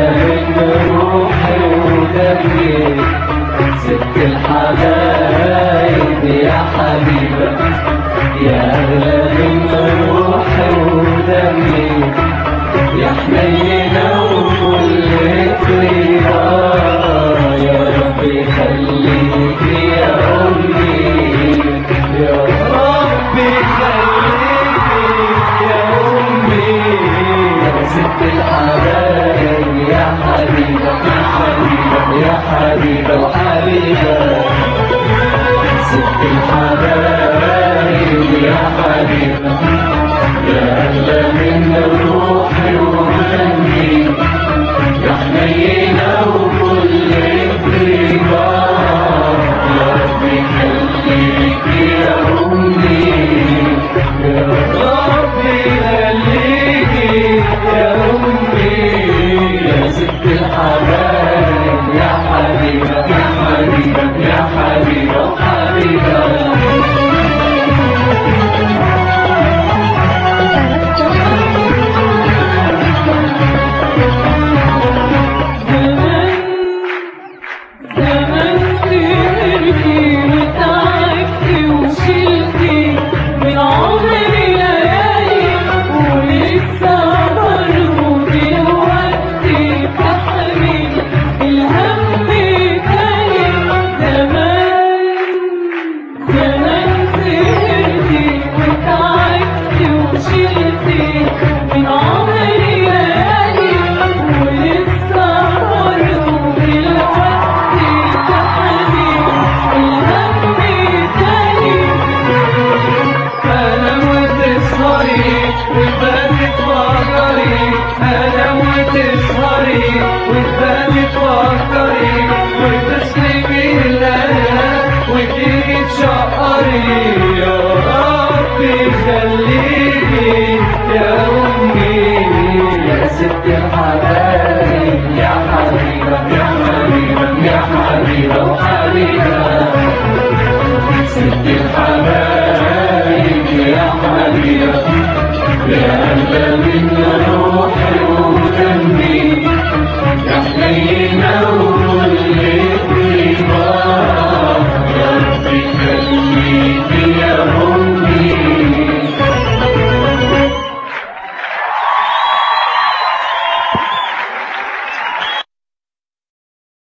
من روحي ودمي ست الحبايب يا حبيبة يا أغلى من روحي ودمي يا حنينة وكل طيبة يا رب خليك يا أمي يا رب خليك يا أمي يا ست الحبايب يا حبيبة يا حبيبة يا حبيبة وحبيبة ست الحبايب يا حبيبة